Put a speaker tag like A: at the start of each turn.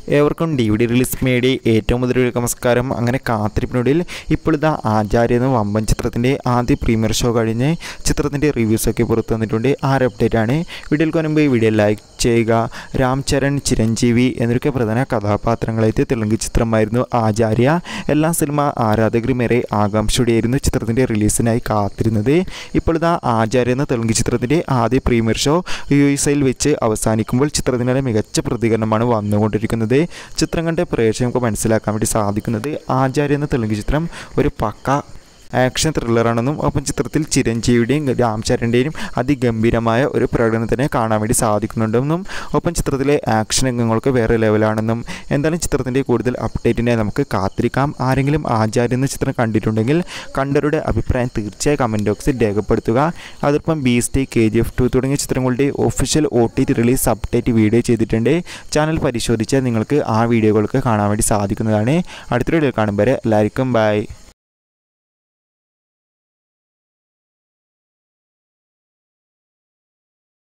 A: ഏവർക്കും D V D release മേടി ഏറ്റവും മുതൽ നമസ്കാരം അങ്ങനെ കാത്തിരിപ്പിനൊടുവിൽ ഇപ്പോൾ ഇതാ ആചാര്യ എന്ന വമ്പൻ ചിത്രത്തിൻ്റെ ആദ്യ പ്രീമിയർ ഷോ കഴിഞ്ഞ് ചിത്രത്തിൻ്റെ റിവ്യൂസൊക്കെ പുറത്തു വന്നിട്ടുണ്ട് ആ ഒരു അപ്ഡേറ്റ് ആണ് വീഡിയോയിൽ മുൻപ് ഈ വീഡിയോ ലൈക്ക് ചെയ്യുക രാം ചരൺ ചിരഞ്ജീവി എന്നൊക്കെ പ്രധാന കഥാപാത്രങ്ങളായിട്ട് തെലുങ്ക് ചിത്രമായിരുന്നു ആചാര്യ എല്ലാ സിനിമ ആരാധകരും ഏറെ ആകാംക്ഷയോടെയായിരുന്നു ചിത്രത്തിൻ്റെ റിലീസിനായി കാത്തിരുന്നത് ഇപ്പോൾ ഇതാ ആചാര്യ എന്ന തെലുങ്ക് ചിത്രത്തിൻ്റെ ആദ്യ പ്രീമിയർ ഷോ യു എസ് ഐയിൽ വെച്ച് അവസാനിക്കുമ്പോൾ ചിത്രത്തിനുള്ള മികച്ച പ്രതികരണമാണ് വന്നുകൊണ്ടിരിക്കുന്നത് ചിത്രം കണ്ട് പ്രേക്ഷകർക്ക് മനസ്സിലാക്കാൻ വേണ്ടി സാധിക്കുന്നത് ആചാര്യ എന്ന തെലുങ്ക് ചിത്രം ഒരു പക്ക ആക്ഷൻ ത്രില്ലറാണെന്നും ഒപ്പം ചിത്രത്തിൽ ചിരഞ്ജീവിയുടെയും രാംചരൻ്റെയും അതിഗംഭീരമായ ഒരു പ്രകടനം തന്നെ കാണാൻ വേണ്ടി സാധിക്കുന്നുണ്ടെന്നും ഒപ്പം ചിത്രത്തിലെ ആക്ഷൻ രംഗങ്ങൾക്ക് വേറെ ലെവലാണെന്നും എന്തായാലും ചിത്രത്തിൻ്റെ കൂടുതൽ അപ്ഡേറ്റിനെ നമുക്ക് കാത്തിരിക്കാം ആരെങ്കിലും ആചാര്യ എന്ന ചിത്രം കണ്ടിട്ടുണ്ടെങ്കിൽ കണ്ടവരുടെ അഭിപ്രായം തീർച്ചയായും കമൻറ്റ് ബോക്സിൽ രേഖപ്പെടുത്തുക അതോടൊപ്പം Beast K G F two തുടങ്ങിയ ചിത്രങ്ങളുടെ official O T T release update video ചെയ്തിട്ടുണ്ട് ചാനൽ പരിശോധിച്ചാൽ നിങ്ങൾക്ക് ആ വീഡിയോകൾക്ക് കാണാൻ വേണ്ടി സാധിക്കുന്നതാണ് അടുത്ത വീഡിയോ കാണുമ്പോൾ എല്ലാവർക്കും ബൈ